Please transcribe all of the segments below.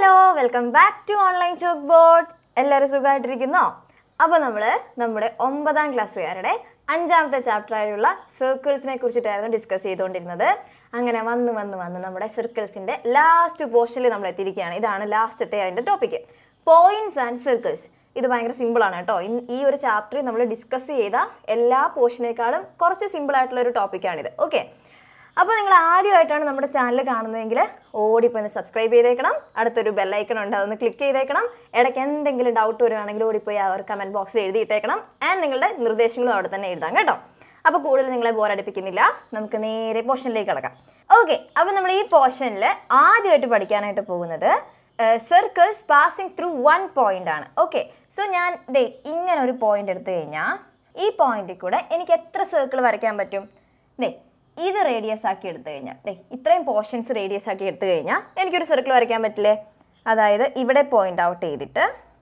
Hello welcome back to online chalk board എല്ലാവരും സുഖമായിട്ടിരിക്കുന്നോ അപ്പോൾ നമ്മൾ നമ്മുടെ ഒമ്പതാം ക്ലാസ്സുകാരുടെ അഞ്ചാമത്തെ ചാപ്റ്ററായുള്ള സർക്കിൾസിനെ കുറിച്ചിട്ടായിരുന്നു ഡിസ്കസ് ചെയ്തുകൊണ്ടിരുന്നത് അങ്ങനെ വന്ന് വന്ന് വന്ന് നമ്മുടെ സർക്കിൾസിൻ്റെ ലാസ്റ്റ് പോർഷനിൽ നമ്മൾ എത്തിയിരിക്കുകയാണ് ഇതാണ് ലാസ്റ്റത്തെ അതിൻ്റെ ടോപ്പിക്ക് പോയിന്റ്സ് ആൻഡ് സർക്കിൾസ് ഇത് ഭയങ്കര സിമ്പിളാണ് കേട്ടോ ഇൻ- ഈ ഒരു ചാപ്റ്ററിൽ നമ്മൾ ഡിസ്കസ് ചെയ്ത എല്ലാ പോർഷനേക്കാളും കുറച്ച് സിമ്പിൾ ആയിട്ടുള്ള ഒരു ടോപ്പിക്കാണിത് ഓക്കെ അപ്പോൾ നിങ്ങൾ ആദ്യമായിട്ടാണ് നമ്മുടെ ചാനൽ കാണുന്നതെങ്കിൽ ഓടിപ്പോയി ഒന്ന് സബ്സ്ക്രൈബ് ചെയ്തേക്കണം അടുത്തൊരു ബെല്ലൈക്കൺ ഉണ്ട് അതൊന്ന് ക്ലിക്ക് ചെയ്തേക്കണം ഇടയ്ക്ക് എന്തെങ്കിലും ഡൗട്ട് വരുവാണെങ്കിൽ ഓടിപ്പോയി ആ ഒരു കമൻറ്റ് ബോക്സിൽ എഴുതിയിട്ടേക്കണം ആൻഡ് നിങ്ങളുടെ നിർദ്ദേശങ്ങളും അവിടെ തന്നെ എഴുതാം കേട്ടോ അപ്പോൾ കൂടുതൽ നിങ്ങളെ ബോറടിപ്പിക്കുന്നില്ല നമുക്ക് നേരെ പോർഷനിലേക്ക് കിടക്കാം ഓക്കെ അപ്പോൾ നമ്മൾ ഈ പോർഷനിൽ ആദ്യമായിട്ട് പഠിക്കാനായിട്ട് പോകുന്നത് circles passing through one point ആണ് ഓക്കെ സോ ഞാൻ ദേ ഇങ്ങനെ ഒരു പോയിന്റ് എടുത്തു കഴിഞ്ഞാൽ ഈ പോയിന്റിൽ കൂടെ എനിക്ക് എത്ര സർക്കിൾ വരയ്ക്കാൻ പറ്റും ദേ ഇത് റേഡിയസ് ആക്കി എടുത്തു കഴിഞ്ഞാൽ ദേ ഇത്രയും പോർഷൻസ് റേഡിയസ് ആക്കി എടുത്തു കഴിഞ്ഞാൽ എനിക്കൊരു സർക്കിൾ വരയ്ക്കാൻ പറ്റില്ലേ അതായത് ഇവിടെ പോയിന്റ് ഔട്ട് ചെയ്തിട്ട്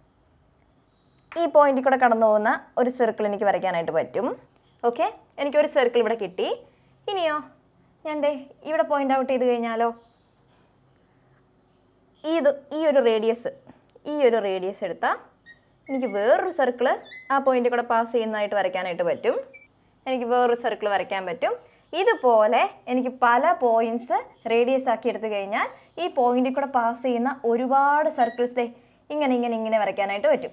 ഈ പോയിന്റിൽ കൂടെ കടന്നു പോകുന്ന ഒരു സർക്കിൾ എനിക്ക് വരയ്ക്കാനായിട്ട് പറ്റും ഓക്കെ എനിക്കൊരു സർക്കിൾ ഇവിടെ കിട്ടി ഇനിയോ ഞാൻ ദേ ഇവിടെ പോയിന്റ് ഔട്ട് ചെയ്ത് കഴിഞ്ഞാലോ ഈ ഇത് ഈ ഒരു റേഡിയസ് ഈ ഒരു റേഡിയസ് എടുത്താൽ എനിക്ക് വേറൊരു സർക്കിൾ ആ പോയിന്റ് കൂടെ പാസ് ചെയ്യുന്നതായിട്ട് വരയ്ക്കാനായിട്ട് പറ്റും എനിക്ക് വേറൊരു സർക്കിൾ വരയ്ക്കാൻ പറ്റും ഇതുപോലെ എനിക്ക് പല പോയിന്റ്സ് റേഡിയസ് ആക്കി എടുത്തു കഴിഞ്ഞാൽ ഈ പോയിന്റിൽ കൂടെ പാസ് ചെയ്യുന്ന ഒരുപാട് സർക്കിൾസ് ദേ ഇങ്ങനെ ഇങ്ങനെ ഇങ്ങനെ വരയ്ക്കാനായിട്ട് പറ്റും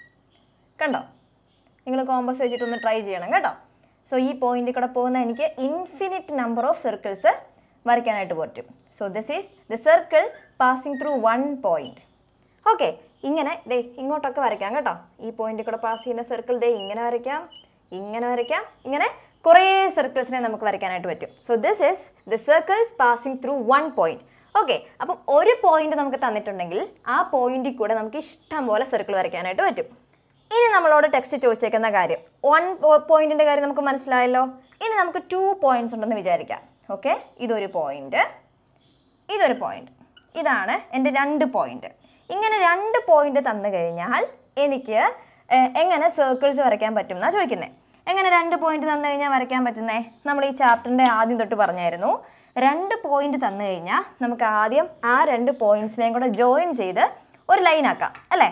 കണ്ടോ നിങ്ങൾ കോമ്പസ് വെച്ചിട്ടൊന്ന് ട്രൈ ചെയ്യണം കേട്ടോ സോ ഈ പോയിന്റിൽ കൂടെ പോകുന്ന എനിക്ക് ഇൻഫിനിറ്റ് നമ്പർ ഓഫ് സർക്കിൾസ് വരയ്ക്കാനായിട്ട് പറ്റും so this is the circle passing through one point okay ഇങ്ങനെ ദേ ഇങ്ങോട്ടൊക്കെ വരയ്ക്കാം കേട്ടോ ഈ പോയിന്റിൽ കൂടെ പാസ് ചെയ്യുന്ന സർക്കിൾ ദേ ഇങ്ങനെ വരയ്ക്കാം ഇങ്ങനെ വരയ്ക്കാം ഇങ്ങനെ കുറേ സർക്കിൾസിനെ നമുക്ക് വരയ്ക്കാനായിട്ട് പറ്റും so this is the circles passing through one point okay അപ്പം ഒരു പോയിന്റ് നമുക്ക് തന്നിട്ടുണ്ടെങ്കിൽ ആ പോയിന്റിൽ കൂടെ നമുക്ക് ഇഷ്ടം പോലെ സർക്കിൾ വരയ്ക്കാനായിട്ട് പറ്റും ഇനി നമ്മളോട് ടെക്സ്റ്റ് ചോദിച്ചേക്കുന്ന കാര്യം വൺ പോയിന്റിന്റെ കാര്യം നമുക്ക് മനസ്സിലായല്ലോ ഇനി നമുക്ക് ടു പോയിന്റ്സ് ഉണ്ടെന്ന് വിചാരിക്കാം ഓക്കെ ഇതൊരു പോയിന്റ് ഇതൊരു പോയിന്റ് ഇതാണ് എൻ്റെ രണ്ട് പോയിന്റ് ഇങ്ങനെ രണ്ട് പോയിന്റ് തന്നു കഴിഞ്ഞാൽ എനിക്ക് ഏഹ്, എങ്ങനെ സർക്കിൾസ് വരയ്ക്കാൻ പറ്റും എന്നാണ് ചോദിക്കുന്നത് എങ്ങനെ രണ്ട് പോയിന്റ് തന്നു കഴിഞ്ഞാൽ വരയ്ക്കാൻ പറ്റുന്നേ നമ്മൾ ഈ ചാപ്റ്ററിൻ്റെ ആദ്യം തൊട്ട് പറഞ്ഞായിരുന്നു രണ്ട് പോയിന്റ് തന്നു കഴിഞ്ഞാൽ നമുക്ക് ആദ്യം ആ രണ്ട് പോയിന്റ്സിനെയും കൂടെ ജോയിൻ ചെയ്ത് ഒരു ലൈൻ ആക്കാം അല്ലേ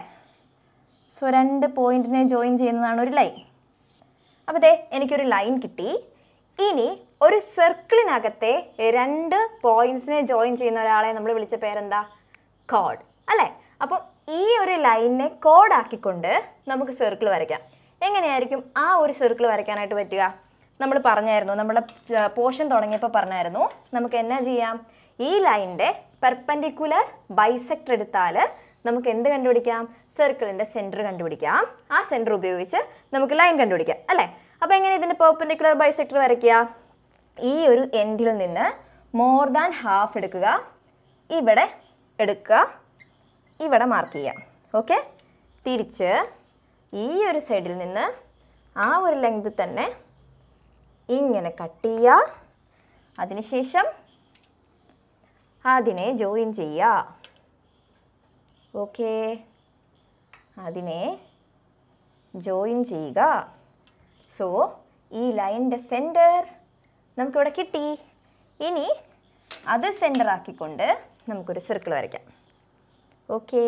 സോ രണ്ട് പോയിന്റിനെ ജോയിൻ ചെയ്യുന്നതാണ് ഒരു ലൈൻ അപ്പോൾ ദേ എനിക്കൊരു ലൈൻ കിട്ടി ഇനി ഒരു സർക്കിളിനകത്തെ രണ്ട് പോയിന്റ്സിനെ ജോയിൻ ചെയ്യുന്ന ഒരാളെ നമ്മൾ വിളിച്ച പേരെന്താ കോഡ് അല്ലേ അപ്പം ഈ ഒരു ലൈനിനെ കോഡാക്കിക്കൊണ്ട് നമുക്ക് സർക്കിൾ വരയ്ക്കാം എങ്ങനെയായിരിക്കും ആ ഒരു സർക്കിൾ വരയ്ക്കാനായിട്ട് പറ്റുക നമ്മൾ പറഞ്ഞായിരുന്നു നമ്മുടെ പോർഷൻ തുടങ്ങിയപ്പോൾ പറഞ്ഞായിരുന്നു നമുക്ക് എന്നാ ചെയ്യാം ഈ ലൈനിൻ്റെ പെർപ്പൻഡിക്കുലർ ബൈസെക്ടർ എടുത്താൽ നമുക്ക് എന്ത് കണ്ടുപിടിക്കാം സർക്കിളിൻ്റെ സെൻറ്റർ കണ്ടുപിടിക്കാം ആ സെൻറ്റർ ഉപയോഗിച്ച് നമുക്ക് ലൈൻ കണ്ടുപിടിക്കാം അല്ലേ അപ്പോൾ എങ്ങനെ ഇതിൻ്റെ പെർപ്പൻഡിക്കുലർ ബൈസെക്ടർ വരയ്ക്കുക ഈ ഒരു എൻഡിൽ നിന്ന് മോർ ദാൻ ഹാഫ് എടുക്കുക ഇവിടെ എടുക്കുക ഇവിടെ മാർക്ക് ചെയ്യാം ഓക്കെ തിരിച്ച് ഈ ഒരു സൈഡിൽ നിന്ന് ആ ഒരു ലെങ്ത് തന്നെ ഇങ്ങനെ കട്ട് ചെയ്യുക അതിനുശേഷം അതിനെ ജോയിൻ ചെയ്യുക ഓക്കെ അതിനെ ജോയിൻ ചെയ്യുക സോ ഈ ലൈനിൻ്റെ സെൻറ്റർ നമുക്കിവിടെ കിട്ടി ഇനി അത് സെൻറ്റർ ആക്കിക്കൊണ്ട് നമുക്കൊരു സർക്കിൾ വരയ്ക്കാം ഓക്കെ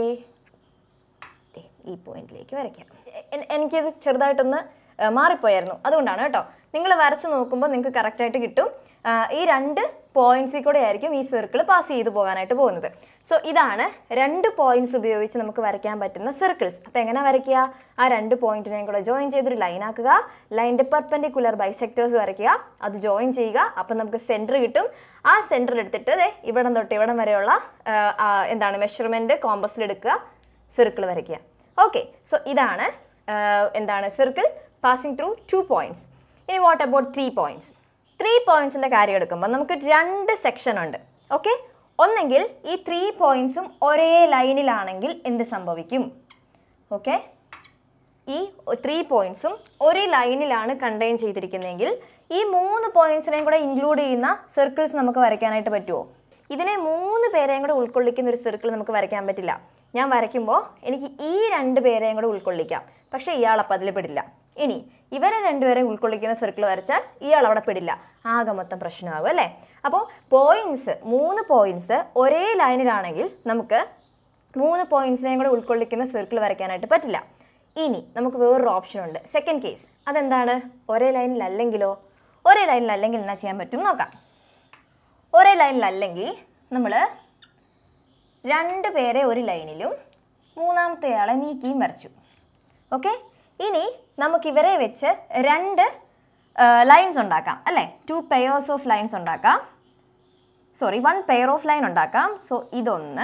ഈ പോയിന്റിലേക്ക് വരയ്ക്കാം എ- എനിക്കിത് ചെറുതായിട്ടൊന്ന് ആ, മാറിപ്പോയായിരുന്നു അതുകൊണ്ടാണ് കേട്ടോ നിങ്ങൾ വരച്ച് നോക്കുമ്പോൾ നിങ്ങൾക്ക് കറക്റ്റായിട്ട് കിട്ടും ആ, ഈ രണ്ട് പോയിന്റ്സിൽ കൂടെ ആയിരിക്കും ഈ സർക്കിൾ പാസ് ചെയ്ത് പോകാനായിട്ട് പോകുന്നത് സോ ഇതാണ് രണ്ട് പോയിന്റ്സ് ഉപയോഗിച്ച് നമുക്ക് വരയ്ക്കാൻ പറ്റുന്ന സർക്കിൾസ് അപ്പോൾ എങ്ങനെ വരയ്ക്കുക ആ രണ്ട് പോയിന്റിനെയും കൂടെ ജോയിൻ ചെയ്തൊരു ലൈൻ ആക്കുക ലൈനിൻ്റെ പെർപ്പൻഡിക്കുലർ ബൈസെക്ടേഴ്സ് വരയ്ക്കുക അത് ജോയിൻ ചെയ്യുക അപ്പോൾ നമുക്ക് സെൻറ്റർ കിട്ടും ആ സെൻറ്റർ എടുത്തിട്ട് ദേ ഇവിടം തൊട്ട് ഇവിടം വരെയുള്ള ആ, ആ, എന്താണ് മെഷർമെൻറ്റ് കോമ്പസിലെടുക്കുക സർക്കിൾ വരയ്ക്കുക ഓക്കെ സോ ഇതാണ് ആ, എന്താണ് circle passing through two points ഇനി what about three points three പോയിന്റ്സിൻ്റെ കാര്യം എടുക്കുമ്പോൾ നമുക്ക് രണ്ട് സെക്ഷൻ ഉണ്ട് ഓക്കെ ഒന്നെങ്കിൽ ഈ ത്രീ പോയിന്റ്സും ഒരേ ലൈനിലാണെങ്കിൽ എന്ത് സംഭവിക്കും ഓക്കെ ഈ ത്രീ പോയിന്റ്സും ഒരു ലൈനിലാണ് കണ്ടെയ്ൻ ചെയ്തിരിക്കുന്നതെങ്കിൽ ഈ മൂന്ന് പോയിന്റ്സിനെയും കൂടെ ഇൻക്ലൂഡ് ചെയ്യുന്ന സർക്കിൾസ് നമുക്ക് വരയ്ക്കാനായിട്ട് പറ്റുമോ ഇതിനെ മൂന്ന് പേരെയും കൂടെ ഉൾക്കൊള്ളിക്കുന്ന ഒരു സർക്കിൾ നമുക്ക് വരയ്ക്കാൻ പറ്റില്ല ഞാൻ വരയ്ക്കുമ്പോൾ എനിക്ക് ഈ രണ്ട് പേരെയും കൂടെ ഉൾക്കൊള്ളിക്കാം പക്ഷേ ഇയാൾ അപ്പം അതിൽ പെടില്ല ഇനി ഇവരെ രണ്ടുപേരെ ഉൾക്കൊള്ളിക്കുന്ന സർക്കിൾ വരച്ചാൽ ഇയാൾ അവിടെ പെടില്ല ആകെ മൊത്തം പ്രശ്നമാകും അല്ലേ അപ്പോൾ പോയിന്റ്സ് മൂന്ന് പോയിന്റ്സ് ഒരേ ലൈനിലാണെങ്കിൽ നമുക്ക് മൂന്ന് പോയിന്റ്സിനെയും കൂടെ ഉൾക്കൊള്ളിക്കുന്ന സർക്കിൾ വരയ്ക്കാനായിട്ട് പറ്റില്ല ഇനി നമുക്ക് വേറൊരു ഓപ്ഷൻ ഉണ്ട് സെക്കൻഡ് കേസ് അതെന്താണ് ഒരേ ലൈനിലല്ലെങ്കിലോ ഒരേ ലൈനിലല്ലെങ്കിൽ എന്നാ ചെയ്യാൻ പറ്റും നോക്കാം ഒരേ ലൈനിലല്ലെങ്കിൽ നമ്മൾ രണ്ട് പേരെ ഒരു ലൈനിലും മൂന്നാമത്തെ ആളെ നീക്കിയും വരച്ചു ഓക്കെ ഇനി നമുക്ക് ഇവരെ വെച്ച് രണ്ട് ലൈൻസ് ഉണ്ടാക്കാം അല്ലേ ടു പെയേഴ്സ് ഓഫ് ലൈൻസ് ഉണ്ടാക്കാം sorry one pair of line ഉണ്ടാക്കാം സോ ഇതൊന്ന്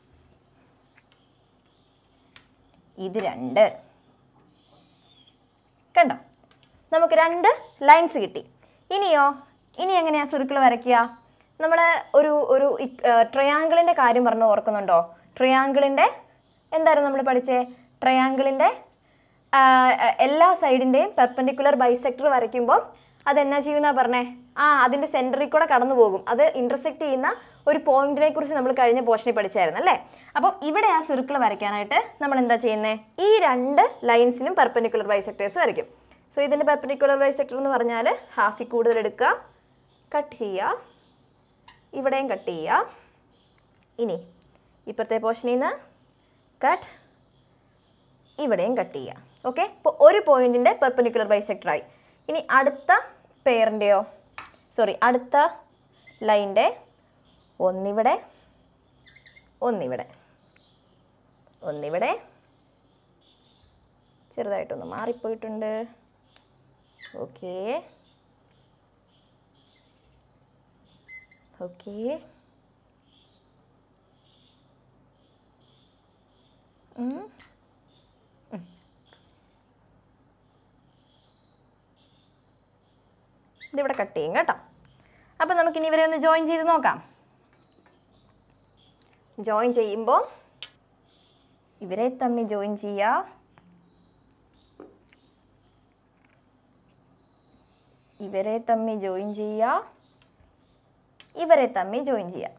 ഇത് രണ്ട് കണ്ടോ നമുക്ക് രണ്ട് ലൈൻസ് കിട്ടി ഇനിയോ ഇനി എങ്ങനെയാ സർക്കിൾ വരയ്ക്കുക നമ്മൾ ഒരു ഒരു ട്രയാങ്കിളിൻ്റെ കാര്യം പറഞ്ഞ് ഓർക്കുന്നുണ്ടോ ട്രയാങ്കിളിൻ്റെ എന്തായിരുന്നു നമ്മൾ പഠിച്ചേ ട്രയാങ്കിളിൻ്റെ എല്ലാ സൈഡിൻ്റെയും പെർപ്പൻഡിക്കുലർ ബൈസെക്ടർ വരയ്ക്കുമ്പോൾ അതെന്നാ ചെയ്യുന്ന പറഞ്ഞേ ആ അതിൻ്റെ സെൻറ്ററിൽ കൂടെ കടന്നു പോകും അത് ഇൻ്റർസെക്റ്റ് ചെയ്യുന്ന ഒരു പോയിന്റിനെ കുറിച്ച് നമ്മൾ കഴിഞ്ഞ പോർഷനിൽ പഠിച്ചായിരുന്നു അല്ലേ അപ്പം ഇവിടെ ആ സർക്കിൾ വരയ്ക്കാനായിട്ട് നമ്മൾ എന്താ ചെയ്യുന്നത് ഈ രണ്ട് ലൈൻസിനും പെർപ്പൻഡിക്കുലർ ബൈസെക്ടേഴ്സ് വരയ്ക്കും സോ ഇതിൻ്റെ പെർപ്പൻഡിക്കുലർ ബൈസെക്ടർ എന്ന് പറഞ്ഞാൽ ഹാഫിൽ കൂടുതൽ എടുക്കുക കട്ട് ചെയ്യുക ഇവിടെയും കട്ട് ചെയ്യുക ഇനി ഇപ്പുറത്തെ പോർഷനിൽ നിന്ന് കട്ട് ഇവിടെയും കട്ട് ചെയ്യുക ഓക്കെ ഇപ്പോൾ ഒരു പോയിന്റിൻ്റെ പെർപ്പൻഡിക്കുലർ ബൈസെക്ടറായി ഇനി അടുത്ത പെയറിൻ്റെയോ സോറി അടുത്ത ലൈൻ്റെ ഒന്നിവിടെ ഒന്നിവിടെ ഒന്നിവിടെ ചെറുതായിട്ടൊന്ന് മാറിപ്പോയിട്ടുണ്ട് ഓക്കേ ഓക്കേ ഉം. ഉം. ഇതിവിടെ കട്ട് ചെയ്യും കേട്ടോ അപ്പം നമുക്കിനി ഇവരെ ഒന്ന് ജോയിൻ ചെയ്ത് നോക്കാം ജോയിൻ ചെയ്യുമ്പോൾ ഇവരെ തമ്മിൽ ജോയിൻ ചെയ്യുക ഇവരെ തമ്മിൽ ജോയിൻ ചെയ്യുക ഇവരെ തമ്മിൽ ജോയിൻ ചെയ്യുക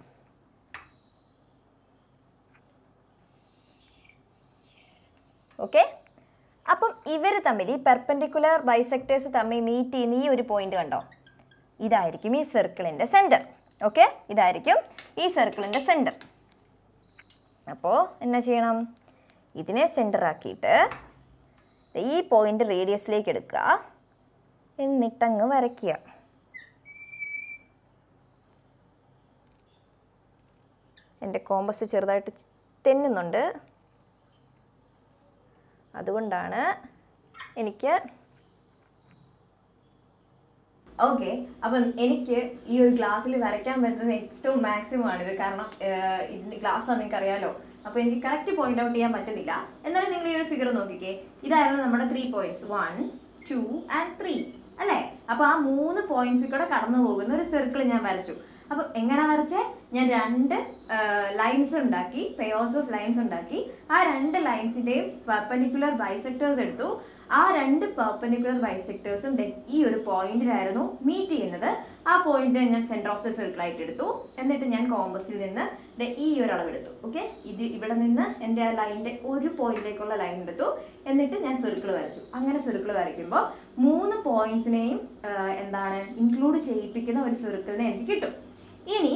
ഓക്കെ അപ്പം ഇവർ തമ്മിൽ ഈ പെർപെൻഡിക്കുലർ ബൈസെക്ടേഴ്സ് തമ്മിൽ മീറ്റ് ചെയ്യുന്ന ഈ ഒരു പോയിന്റ് കണ്ടോ ഇതായിരിക്കും ഈ സർക്കിളിൻ്റെ സെൻറ്റർ ഓക്കെ ഇതായിരിക്കും ഈ സർക്കിളിൻ്റെ സെൻറ്റർ അപ്പോൾ എന്നാ ചെയ്യണം ഇതിനെ സെൻറ്റർ ആക്കിയിട്ട് ദേ ഈ പോയിന്റ് റേഡിയസിലേക്ക് എടുക്കുക എന്നിട്ടങ്ങ് വരയ്ക്കുക എൻ്റെ കോമ്പസ് ചെറുതായിട്ട് ച് തെന്നുന്നുണ്ട് അതുകൊണ്ടാണ് എനിക്ക് ഓക്കെ അപ്പം എനിക്ക് ഈ ഒരു ഗ്ലാസ്സിൽ വരയ്ക്കാൻ പറ്റുന്ന ഏറ്റവും മാക്സിമം ആണിത് കാരണം ഏഹ്, ഇതിന്റെ ഗ്ലാസ് ആണ് നിങ്ങൾക്ക് അറിയാലോ അപ്പോൾ എനിക്ക് കറക്റ്റ് പോയിന്റ് ഔട്ട് ചെയ്യാൻ പറ്റുന്നില്ല എന്നാലും നിങ്ങൾ ഈ ഒരു ഫിഗർ നോക്കിക്കേ ഇതായിരുന്നു നമ്മുടെ three points one two and three അല്ലേ അപ്പോൾ ആ മൂന്ന് പോയിന്റ്സിൽ കൂടെ കടന്നു പോകുന്ന ഒരു സർക്കിൾ ഞാൻ വരച്ചു അപ്പം എങ്ങനെ വരച്ചേ ഞാൻ രണ്ട് ലൈൻസ് ഉണ്ടാക്കി പെയേഴ്സ് ഓഫ് ലൈൻസ് ഉണ്ടാക്കി ആ രണ്ട് ലൈൻസിന്റെയും പെർപ്പൻഡിക്കുലർ ബൈസെക്ടേഴ്സ് എടുത്തു ആ രണ്ട് പെർപ്പൻഡിക്കുലർ ബൈസെക്ടേഴ്സും ഈ ഒരു പോയിന്റിലായിരുന്നു മീറ്റ് ചെയ്യുന്നത് ആ പോയിന്റ് ഞാൻ സെന്റർ ഓഫ് ദ സർക്കിൾ ആയിട്ട് എടുത്തു എന്നിട്ട് ഞാൻ കോമ്പസിൽ നിന്ന് ദേ ഈ ഒരു അളവ് എടുത്തു ഓക്കെ ഇത് ഇവിടെ നിന്ന് എൻ്റെ ആ ലൈനിന്റെ ഒരു പോയിന്റിലേക്കുള്ള ലൈൻ എടുത്തു എന്നിട്ട് ഞാൻ സർക്കിൾ വരച്ചു അങ്ങനെ സർക്കിൾ വരയ്ക്കുമ്പോൾ മൂന്ന് പോയിന്റ്സിനെയും എന്താണ് ഇൻക്ലൂഡ് ചെയ്യിപ്പിക്കുന്ന ഒരു സർക്കിളിനെ എനിക്ക് കിട്ടും ഇനി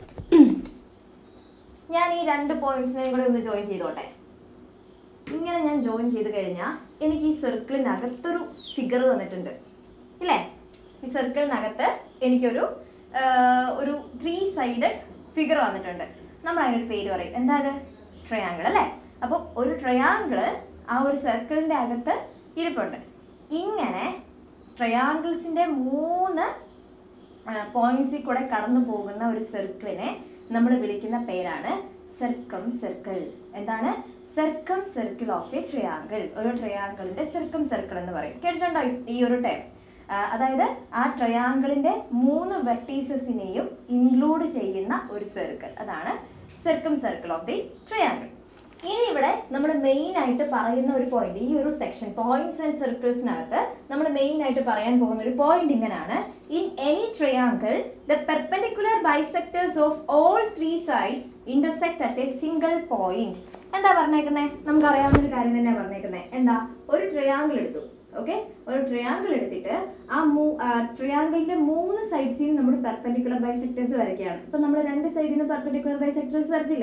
ഞാൻ ഈ രണ്ട് പോയിന്റ്സിനെയും കൂടെ ഒന്ന് ജോയിൻ ചെയ്തോട്ടെ ഇങ്ങനെ ഞാൻ ജോയിൻ ചെയ്ത് കഴിഞ്ഞാൽ എനിക്ക് ഈ സർക്കിളിനകത്തൊരു ഫിഗർ വന്നിട്ടുണ്ട് ഇല്ലേ ഈ സർക്കിളിനകത്ത് എനിക്കൊരു ആ, ഒരു ത്രീ സൈഡഡ് ഫിഗർ വന്നിട്ടുണ്ട് നമ്മൾ അതിനൊരു പേര് പറയും എന്താ അത് ട്രയാങ്കിൾ അല്ലേ അപ്പോൾ ഒരു ട്രയാങ്കിൾ ആ ഒരു സർക്കിളിൻ്റെ അകത്ത് ഇരിപ്പുണ്ട് ഇങ്ങനെ ട്രയാങ്കിൾസിൻ്റെ മൂന്ന് പോയിന്റ്സിൽ കൂടെ കടന്നു പോകുന്ന ഒരു സർക്കിളിനെ നമ്മൾ വിളിക്കുന്ന പേരാണ് സർക്കം സർക്കിൾ എന്താണ് circumcircle of a triangle ഒരു ട്രയാങ്കിളിന്റെ സർക്കം സർക്കിൾ എന്ന് പറയും കേട്ടിട്ടുണ്ടോ ഈ- ഈ ഒരു ടൈം അതായത് ആ ട്രയാങ്കിളിന്റെ മൂന്ന് വെർട്ടീസസിനെയും ഇൻക്ലൂഡ് ചെയ്യുന്ന ഒരു സർക്കിൾ അതാണ് circumcircle of the triangle ഇനി ഇവിടെ നമ്മൾ മെയിൻ ആയിട്ട് പറയുന്ന ഒരു പോയിന്റ് ഈ ഒരു സെക്ഷൻ പോയിന്റ്സ് ആൻഡ് സർക്കിൾസിനകത്ത് നമ്മൾ മെയിൻ ആയിട്ട് പറയാൻ പോകുന്ന ഒരു പോയിന്റ് ഇങ്ങനെയാണ് in any triangle the perpendicular bisectors of all three sides intersect at a single point എന്താ പറഞ്ഞേക്കുന്നത് നമുക്ക് അറിയാവുന്ന ഒരു കാര്യം തന്നെയാണ് പറഞ്ഞേക്കുന്നത് എന്താ ഒരു ട്രയാങ്കിൾ എടുത്തു ഓക്കെ ഒരു ട്രയാങ്കിൾ എടുത്തിട്ട് ആ മൂ ട്രയാങ്കിളിന്റെ മൂന്ന് സൈഡ്സിൽ നമ്മൾ പെർപെൻഡിക്കുലർ ബൈസെക്ടേഴ്സ് വരയ്ക്കുകയാണ് ഇപ്പൊ നമ്മൾ രണ്ട് സൈഡിൽ നിന്ന് പെർപെൻഡിക്കുലർ ബൈസെക്ടേഴ്സ് വരച്ചില്ലേ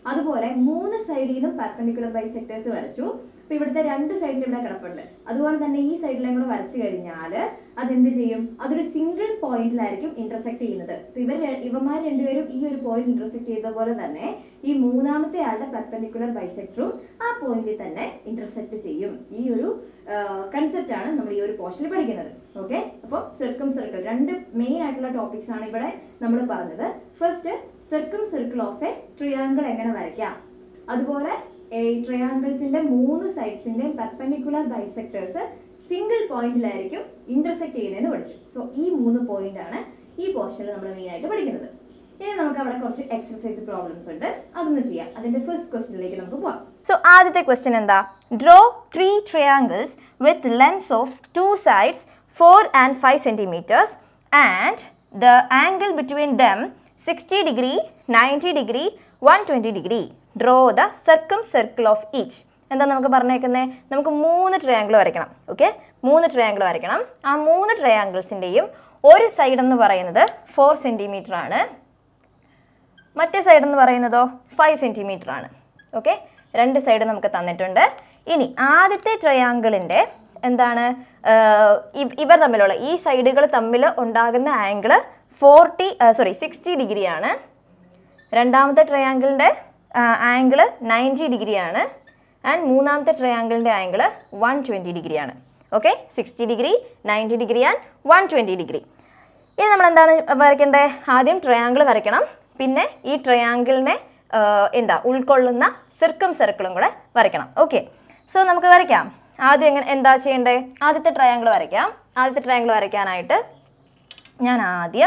അതുപോലെ മൂന്ന് സൈഡിൽ നിന്നും പെർപെൻഡിക്കുലർ ബൈസെക്ടേഴ്സ് വരച്ചു അപ്പൊ ഇവിടുത്തെ രണ്ട് സൈഡിൽ ഇവിടെ കിടപ്പുണ്ട് അതുപോലെ തന്നെ ഈ സൈഡിലും കൂടെ വരച്ചു കഴിഞ്ഞാൽ അതെന്ത് ചെയ്യും അതൊരു സിംഗിൾ പോയിന്റിലായിരിക്കും ഇന്റർസെക്ട് ചെയ്യുന്നത് അപ്പൊ ഇവർ ര- ഇവന്മാർ രണ്ടുപേരും ഈ ഒരു പോയിന്റ് ഇന്റർസെക്ട് ചെയ്ത പോലെ തന്നെ ഈ മൂന്നാമത്തെ ആളുടെ പെർപെൻഡിക്കുലർ ബൈസെക്ടറും ആ പോയിന്റിൽ തന്നെ ഇന്റർസെക്ട് ചെയ്യും ഈ ഒരു കൺസെപ്റ്റ് ആണ് നമ്മൾ ഈ ഒരു പോർഷനിൽ പഠിക്കുന്നത് ഓക്കെ അപ്പോൾ സർക്കം സർക്കിൾ രണ്ട് മെയിൻ ആയിട്ടുള്ള ടോപ്പിക്സ് ആണ് ഇവിടെ നമ്മൾ പറഞ്ഞത് first circumcircle of a triangle എങ്ങനെ വരയ്ക്കാം അതുപോലെ ഈ ട്രയാങ്കിൾസിന്റെ മൂന്ന് സൈഡ്സിന്റെയും പെർപെൻഡിക്കുലർ ബൈസെക്ടേഴ്സ് സിംഗിൾ പോയിന്റിലായിരിക്കും ഇന്റർസെക്ട് ചെയ്യുന്നതെന്ന് പഠിച്ചു സോ ഈ മൂന്ന് പോയിന്റ് ആണ് ഈ പോർഷനിൽ നമ്മൾ മെയിൻ ആയിട്ട് പഠിക്കുന്നത് ഇനി നമുക്ക് അവിടെ കുറച്ച് എക്സർസൈസ് പ്രോബ്ലംസ് ഉണ്ട് അതൊന്ന് ചെയ്യാം അതിന്റെ ഫസ്റ്റ് ക്വസ്റ്റ്യനിലേക്ക് നമുക്ക് പോവാം സോ ആദ്യത്തെ ക്വസ്റ്റ്യൻ എന്താ draw three triangles with lengths of two sides four and five centimetres and the angle between them sixty degree ninety degree one twenty degree draw the circumcircle of each എന്താ നമുക്ക് പറഞ്ഞേക്കുന്നത് നമുക്ക് മൂന്ന് triangle വരയ്ക്കണം okay മൂന്ന് triangle വരയ്ക്കണം ആ മൂന്ന് ട്രയാങ്കിൾസിൻ്റെയും ഒരു സൈഡ് എന്ന് പറയുന്നത് ഫോർ സെൻറ്റിമീറ്റർ ആണ് മറ്റേ സൈഡ് എന്ന് പറയുന്നതോ ഫൈവ് സെൻറ്റിമീറ്റർ ആണ് ഓക്കെ രണ്ട് സൈഡ് നമുക്ക് തന്നിട്ടുണ്ട് ഇനി ആദ്യത്തെ ട്രയാങ്കിളിൻ്റെ എന്താണ് ആഹ് ഇ- ഇവർ തമ്മിലുള്ള ഈ സൈഡുകൾ തമ്മിൽ ഉണ്ടാകുന്ന ആംഗിള് ഫോർട്ടി സോറി സിക്സ്റ്റി ഡിഗ്രിയാണ് രണ്ടാമത്തെ ട്രയാങ്കിളിൻ്റെ ആംഗിള് നയൻറ്റി ഡിഗ്രിയാണ് ആൻഡ് മൂന്നാമത്തെ ട്രയാങ്കിളിൻ്റെ ആംഗിള് വൺ ട്വൻറ്റി ഡിഗ്രിയാണ് okay sixty degree ninety degree and one twenty degree ഇനി നമ്മൾ എന്താണ് വരയ്ക്കേണ്ടത് ആദ്യം ട്രയാങ്കിൾ വരയ്ക്കണം പിന്നെ ഈ ട്രയാങ്കിളിനെ എന്താ ഉൾക്കൊള്ളുന്ന സിർക്കം സർക്കിളും കൂടെ വരയ്ക്കണം ഓക്കെ സോ നമുക്ക് വരയ്ക്കാം ആദ്യം എങ്ങനെ എന്താ ചെയ്യേണ്ടത് ആദ്യത്തെ ട്രയാങ്കിൾ വരയ്ക്കാം ആദ്യത്തെ ട്രയാങ്കിൾ വരയ്ക്കാനായിട്ട് ഞാൻ ആദ്യം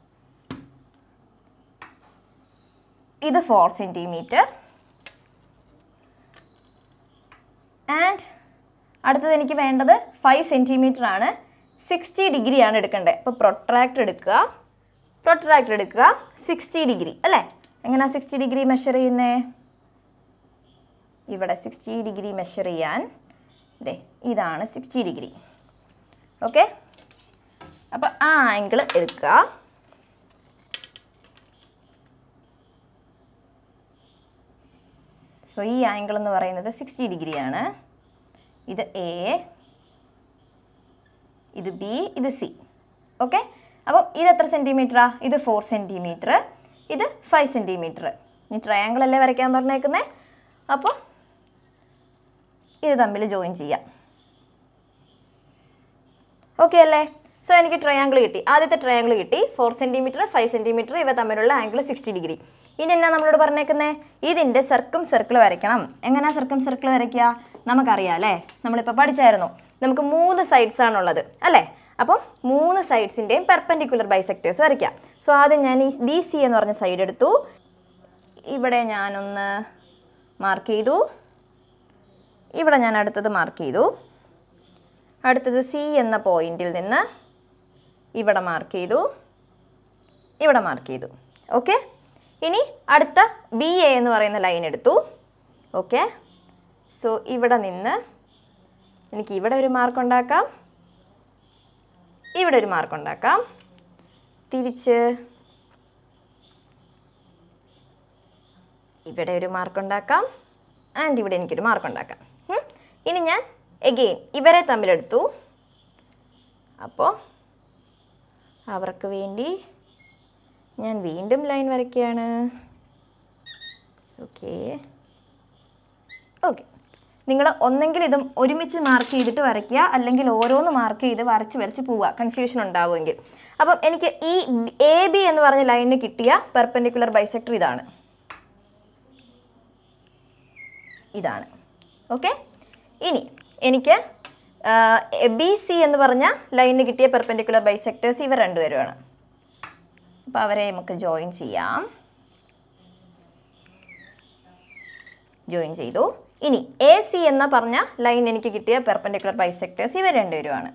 ഇത് ഫോർ സെൻറ്റിമീറ്റർ ആൻഡ് അടുത്തത് എനിക്ക് വേണ്ടത് ഫൈവ് സെൻറ്റിമീറ്റർ ആണ് സിക്സ്റ്റി ഡിഗ്രിയാണ് എടുക്കേണ്ടത് അപ്പോൾ പ്രൊട്രാക്ടർ എടുക്കുക പ്രൊട്രാക്ടർ എടുക്കുക സിക്സ്റ്റി ഡിഗ്രി അല്ലേ എങ്ങനെയാണ് സിക്സ്റ്റി ഡിഗ്രി മെഷർ ചെയ്യുന്നേ ഇവിടെ സിക്സ്റ്റി ഡിഗ്രി മെഷർ ചെയ്യാൻ ദേ ഇതാണ് സിക്സ്റ്റി ഡിഗ്രി ഓക്കെ അപ്പോൾ ആ ആംഗിൾ എടുക്കുക സോ ഈ ആംഗിൾ എന്ന് പറയുന്നത് സിക്സ്റ്റി ഡിഗ്രിയാണ് ഇത് എ ഇത് ബി ഇത് സി ഓക്കെ അപ്പോൾ ഇത് എത്ര സെൻറ്റിമീറ്ററാ ഇത് ഫോർ സെൻറ്റിമീറ്റർ ഇത് ഫൈവ് സെൻറ്റിമീറ്റർ ഇനി ട്രയാങ്കിൾ അല്ലേ വരയ്ക്കാൻ പറഞ്ഞേക്കുന്നത് അപ്പോൾ ഇത് തമ്മിൽ ജോയിൻ ചെയ്യാം ഓക്കെ അല്ലേ സോ എനിക്ക് ട്രയാങ്കിൾ കിട്ടി ആദ്യത്തെ ട്രയാങ്കിൾ കിട്ടി ഫോർ സെൻറ്റിമീറ്റർ ഫൈവ് സെൻറ്റിമീറ്റർ ഇവ തമ്മിലുള്ള ആംഗിൾ സിക്സ്റ്റി ഡിഗ്രി ഇനി എന്നാ നമ്മളോട് പറഞ്ഞേക്കുന്നത് ഇതിൻ്റെ സർക്കം സർക്കിൾ വരയ്ക്കണം എങ്ങനെയാ സർക്കം സർക്കിൾ വരയ്ക്കുക നമുക്കറിയാം അല്ലേ നമ്മളിപ്പോൾ പഠിച്ചായിരുന്നു നമുക്ക് മൂന്ന് സൈഡ്സ് ആണുള്ളത് അല്ലേ അപ്പം മൂന്ന് സൈഡ്സിൻ്റെയും പെർപെൻഡിക്കുലർ ബൈസെക്ടേഴ്സ് വരയ്ക്കാം സോ ആദ്യം ഞാൻ ഈ ബി സി എന്ന് പറഞ്ഞ സൈഡ് എടുത്തു ഇവിടെ ഞാനൊന്ന് മാർക്ക് ചെയ്തു ഇവിടെ ഞാൻ അടുത്തത് മാർക്ക് ചെയ്തു അടുത്തത് സി എന്ന പോയിന്റിൽ നിന്ന് ഇവിടെ മാർക്ക് ചെയ്തു ഇവിടെ മാർക്ക് ചെയ്തു ഓക്കെ ഇനി അടുത്ത ബി എ എന്ന് പറയുന്ന ലൈൻ എടുത്തു ഓക്കെ സോ ഇവിടെ നിന്ന് എനിക്ക് ഇവിടെ ഒരു മാർക്ക് ഉണ്ടാക്കാം ഇവിടെ ഒരു മാർക്ക് ഉണ്ടാക്കാം തിരിച്ച് ഇവിടെ ഒരു മാർക്ക് ഉണ്ടാക്കാം ആൻഡ് ഇവിടെ എനിക്കൊരു മാർക്ക് ഉണ്ടാക്കാം ഉം. ഇനി ഞാൻ എഗെയിൻ ഇവരെ തമ്മിലെടുത്തു അപ്പോൾ അവർക്ക് വേണ്ടി ഞാൻ വീണ്ടും ലൈൻ വരയ്ക്കുകയാണ് ഓക്കെ ഓക്കെ നിങ്ങൾ ഒന്നെങ്കിൽ ഇതും ഒരുമിച്ച് മാർക്ക് ചെയ്തിട്ട് വരയ്ക്കുക അല്ലെങ്കിൽ ഓരോന്ന് മാർക്ക് ചെയ്ത് വരച്ച് വരച്ച് പോവുക കൺഫ്യൂഷൻ ഉണ്ടാവുമെങ്കിൽ അപ്പം എനിക്ക് ഈ എ ബി എന്ന് പറഞ്ഞ ലൈനിന് കിട്ടിയ പെർപെൻഡിക്കുലർ ബൈസെക്ടർ ഇതാണ് ഇതാണ് ഓക്കെ ഇനി എനിക്ക് ബി സി എന്ന് പറഞ്ഞ ലൈനിന് കിട്ടിയ പെർപെൻഡിക്കുലർ ബൈസെക്ടേഴ്സ് ഇവർ രണ്ടുപേരുമാണ് അപ്പോൾ അവരെ നമുക്ക് ജോയിൻ ചെയ്യാം ജോയിൻ ചെയ്തു ഇനി എ സി എന്ന പറഞ്ഞ ലൈൻ എനിക്ക് കിട്ടിയ പെർപെൻഡിക്കുലർ ബൈസെക്ടേഴ്സ് ഇവർ രണ്ടുപേരുമാണ്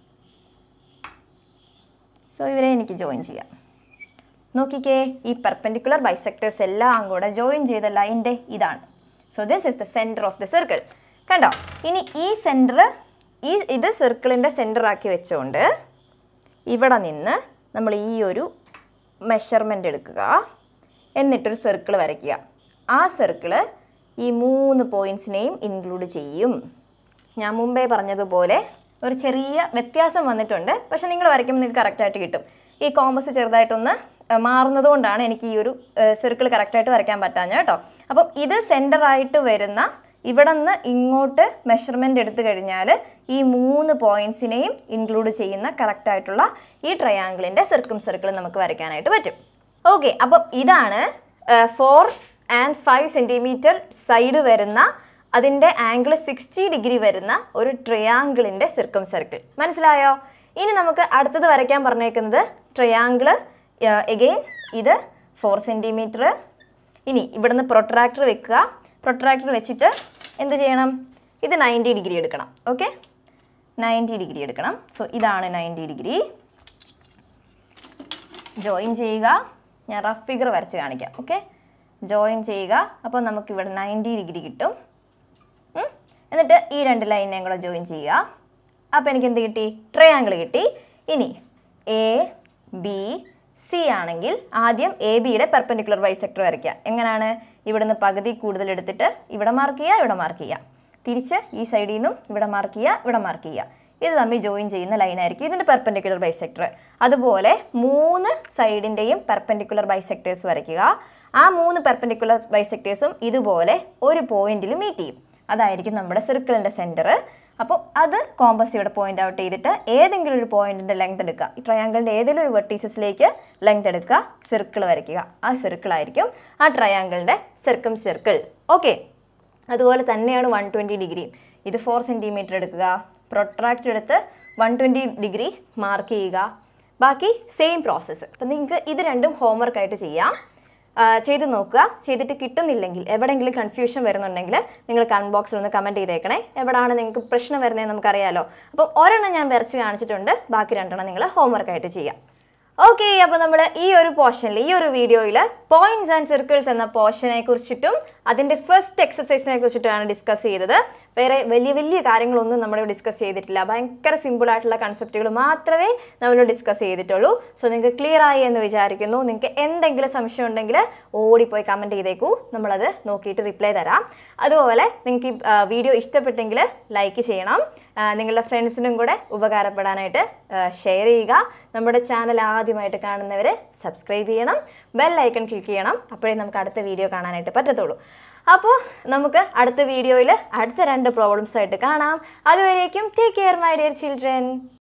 സോ ഇവരെ എനിക്ക് ജോയിൻ ചെയ്യാം നോക്കിക്കേ ഈ പെർപെൻഡിക്കുലർ ബൈസെക്ടേഴ്സ് എല്ലാം കൂടെ ജോയിൻ ചെയ്ത ലൈൻ്റെ ഇതാണ് so this is the centre of the circle കണ്ടോ ഇനി ഈ സെൻറ്റർ ഈ ഇത് സർക്കിളിൻ്റെ സെൻറ്റർ ആക്കി വെച്ചുകൊണ്ട് ഇവിടെ നിന്ന് നമ്മൾ ഈ ഒരു മെഷർമെൻ്റ് എടുക്കുക എന്നിട്ടൊരു സർക്കിൾ വരയ്ക്കുക ആ സർക്കിള് ഈ മൂന്ന് പോയിൻറ്റ്സിനെയും ഇൻക്ലൂഡ് ചെയ്യും ഞാൻ മുമ്പേ പറഞ്ഞതുപോലെ ഒരു ചെറിയ വ്യത്യാസം വന്നിട്ടുണ്ട് പക്ഷെ നിങ്ങൾ വരയ്ക്കുമ്പോൾ നിങ്ങൾക്ക് കറക്റ്റായിട്ട് കിട്ടും ഈ കോമ്പസ് ചെറുതായിട്ടൊന്ന് ഏഹ്, മാറുന്നത് കൊണ്ടാണ് എനിക്ക് ഈ ഒരു സർക്കിൾ കറക്റ്റായിട്ട് വരയ്ക്കാൻ പറ്റാഞ്ഞ കേട്ടോ അപ്പം ഇത് സെൻറ്ററായിട്ട് വരുന്ന ഇവിടെ നിന്ന് ഇങ്ങോട്ട് മെഷർമെൻ്റ് എടുത്തു കഴിഞ്ഞാൽ ഈ മൂന്ന് പോയിൻറ്റ്സിനെയും ഇൻക്ലൂഡ് ചെയ്യുന്ന കറക്റ്റായിട്ടുള്ള ഈ ട്രയാങ്കിളിൻ്റെ സർക്കും സർക്കിൾ നമുക്ക് വരയ്ക്കാനായിട്ട് പറ്റും ഓക്കെ അപ്പം ഇതാണ് four and five centimetre side വരുന്ന അതിൻ്റെ ആംഗിൾ സിക്സ്റ്റി ഡിഗ്രി വരുന്ന ഒരു ട്രയാങ്കിളിൻ്റെ സിർക്കം സർക്കിൾ മനസ്സിലായോ ഇനി നമുക്ക് അടുത്തത് വരയ്ക്കാൻ പറഞ്ഞേക്കുന്നത് ട്രയാങ്കിൾ എഗെയിൻ ഇത് ഫോർ സെൻറ്റിമീറ്റർ ഇനി ഇവിടുന്ന് പ്രൊട്രാക്ടർ വെക്കുക പ്രൊട്രാക്ടർ വെച്ചിട്ട് എന്ത് ചെയ്യണം ഇത് നയൻറ്റി ഡിഗ്രി എടുക്കണം ഓക്കെ നയൻറ്റി ഡിഗ്രി എടുക്കണം സോ ഇതാണ് നയൻറ്റി ഡിഗ്രി ജോയിൻ ചെയ്യുക ഞാൻ റഫ് ഫിഗർ വരച്ച് കാണിക്കാം ഓക്കെ ജോയിൻ ചെയ്യുക അപ്പോൾ നമുക്കിവിടെ നയൻറ്റി ഡിഗ്രി കിട്ടും ഉം. എന്നിട്ട് ഈ രണ്ട് ലൈനെയും കൂടെ ജോയിൻ ചെയ്യുക അപ്പോൾ എനിക്ക് എന്ത് കിട്ടി ട്രയാങ്കിൾ കിട്ടി ഇനി എ ബി സി ആണെങ്കിൽ ആദ്യം എ ബിയുടെ പെർപെൻഡിക്കുലർ ബൈസെക്ടർ വരയ്ക്കുക എങ്ങനെയാണ് ഇവിടുന്ന് പകുതി കൂടുതൽ എടുത്തിട്ട് ഇവിടെ മാർക്ക് ചെയ്യുക ഇവിടെ മാർക്ക് ചെയ്യുക തിരിച്ച് ഈ സൈഡിൽ നിന്നും ഇവിടെ മാർക്ക് ചെയ്യുക ഇവിടെ മാർക്ക് ചെയ്യുക ഇത് തമ്മിൽ ജോയിൻ ചെയ്യുന്ന ലൈനായിരിക്കും ഇതിൻ്റെ പെർപെൻഡിക്കുലർ ബൈസെക്ടർ അതുപോലെ മൂന്ന് സൈഡിൻ്റെയും പെർപെൻഡിക്കുലർ ബൈസെക്ടേഴ്സ് വരയ്ക്കുക ആ മൂന്ന് പെർപെൻഡിക്കുലർ ബൈസെക്ടേഴ്സും ഇതുപോലെ ഒരു പോയിന്റിൽ മീറ്റ് ചെയ്യും അതായിരിക്കും നമ്മുടെ സർക്കിളിൻ്റെ സെൻറ്റർ അപ്പോൾ അത് കോമ്പസ് ഇവിടെ പോയിന്റ് ഔട്ട് ചെയ്തിട്ട് ഏതെങ്കിലും ഒരു പോയിന്റിൻ്റെ ലെങ്ത് എടുക്കുക ഈ ട്രയാങ്കിളിൻ്റെ ഏതെങ്കിലും ഒരു വെർട്ടീസസിലേക്ക് ലെങ്ത് എടുക്കുക സർക്കിൾ വരയ്ക്കുക ആ സർക്കിൾ ആയിരിക്കും ആ ട്രയാങ്കിളിൻ്റെ സർക്കും സർക്കിൾ ഓക്കെ അതുപോലെ തന്നെയാണ് വൺ ട്വൻറ്റി ഡിഗ്രി ഇത് ഫോർ സെൻറ്റിമീറ്റർ എടുക്കുക പ്രൊട്രാക്റ്റ് എടുത്ത് വൺ ട്വൻറ്റി ഡിഗ്രി മാർക്ക് ചെയ്യുക ബാക്കി സെയിം പ്രോസസ്സ് അപ്പം നിങ്ങൾക്ക് ഇത് രണ്ടും homework ആയിട്ട് ചെയ്യാം ആ, ചെയ്ത് നോക്കുക ചെയ്തിട്ട് കിട്ടുന്നില്ലെങ്കിൽ എവിടെയെങ്കിലും കൺഫ്യൂഷൻ വരുന്നുണ്ടെങ്കിൽ നിങ്ങൾ കമൻറ്റ് ബോക്സിൽ ഒന്ന് കമൻറ്റ് ചെയ്തേക്കണേ എവിടെയാണ് നിങ്ങൾക്ക് പ്രശ്നം വരുന്നതെന്ന് നമുക്കറിയാലോ അപ്പം ഒരെണ്ണം ഞാൻ വരച്ച് കാണിച്ചിട്ടുണ്ട് ബാക്കി രണ്ടെണ്ണം നിങ്ങൾ homework ആയിട്ട് ചെയ്യാം ഓക്കെ അപ്പോൾ നമ്മൾ ഈ ഒരു പോർഷനിൽ ഈ ഒരു വീഡിയോയിൽ പോയിന്റ്സ് ആൻഡ് സർക്കിൾസ് എന്ന പോർഷനെ കുറിച്ചിട്ടും അതിൻ്റെ ഫസ്റ്റ് എക്സസൈസിനെ കുറിച്ചിട്ടുമാണ് ഡിസ്കസ് ചെയ്തത് വേറെ വലിയ വലിയ കാര്യങ്ങളൊന്നും നമ്മൾ ഡിസ്കസ് ചെയ്തിട്ടില്ല ഭയങ്കര സിമ്പിൾ ആയിട്ടുള്ള കൺസെപ്റ്റുകൾ മാത്രമേ നമ്മൾ ഡിസ്കസ് ചെയ്തിട്ടുള്ളൂ സോ നിങ്ങൾക്ക് ക്ലിയർ ആയി എന്ന് വിചാരിക്കുന്നു നിങ്ങൾക്ക് എന്തെങ്കിലും സംശയം ഉണ്ടെങ്കിൽ ഓടിപ്പോയി കമൻറ്റ് ചെയ്തേക്കൂ നമ്മളത് നോക്കിയിട്ട് റിപ്ലൈ തരാം അതുപോലെ നിങ്ങൾക്ക് ഈ വീഡിയോ ഇഷ്ടപ്പെട്ടെങ്കിൽ ലൈക്ക് ചെയ്യണം ആ, നിങ്ങളുടെ ഫ്രണ്ട്സിനും കൂടെ ഉപകാരപ്പെടാനായിട്ട് ഷെയർ ചെയ്യുക നമ്മുടെ ചാനൽ ആദ്യമായിട്ട് കാണുന്നവർ സബ്സ്ക്രൈബ് ചെയ്യണം ബെൽ ഐക്കൺ ക്ലിക്ക് ചെയ്യണം അപ്പോഴേ നമുക്ക് അടുത്ത വീഡിയോ കാണാനായിട്ട് പറ്റത്തുള്ളൂ അപ്പോൾ നമുക്ക് അടുത്ത വീഡിയോയിൽ അടുത്ത രണ്ട് പ്രോബ്ലംസ് ആയിട്ട് കാണാം അതുവരേക്കും take care my dear children